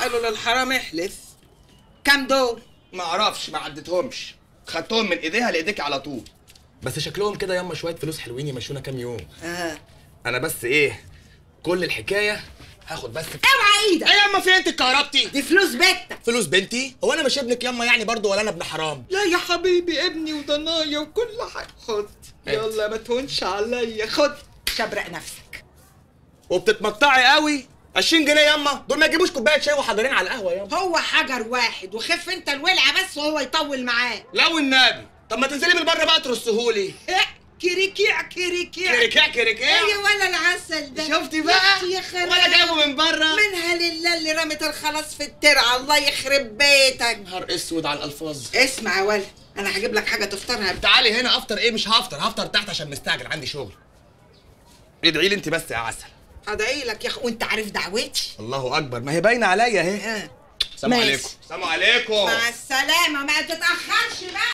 قالوا للحرام احلف كام دول ما اعرفش ما عدتهمش خدتهم من ايديها لايديك على طول بس شكلهم كده ياما شويه فلوس حلوين يمشونا كام يوم اه انا بس ايه كل الحكايه هاخد بس اوعى ايدك ايه ياما في انت اتكهربتي دي فلوس بيتك فلوس بنتي هو انا مش ابنك ياما يعني برضو ولا انا ابن حرام لا يا حبيبي ابني وضنايا وكل حاجه خد يلا ما تهونش عليا خد شبرق نفسك وبتتمطعي قوي 20 جنيه ياما دول ما يجيبوش كوبايه شاي وحاضرين على القهوه ياما هو حجر واحد وخف انت الولعه بس وهو يطول معاه لا والنبي طب ما تنزلي من بره بقى ترصهولي كيريكيع كيريكيع كيركيع كيركيع ايه ولا العسل ده شفتي بقى شفتي يا خراب ولا جايبه من بره منها لله اللي رمت الخلاص في الترعه الله يخرب بيتك نهار اسود على الالفاظ اسمع يا ولد انا هجيب لك حاجه تفطرها تعالي هنا افطر ايه مش هفطر هفطر تحت عشان مستعجل عندي شغل ادعي لي انت بس يا عسل ادعي لك يا اخ وانت عارف دعوتي الله اكبر ما هي باينه عليا اهي آه. سلام ماشي. عليكم سلام عليكم مع السلامه ما تتاخرش بقى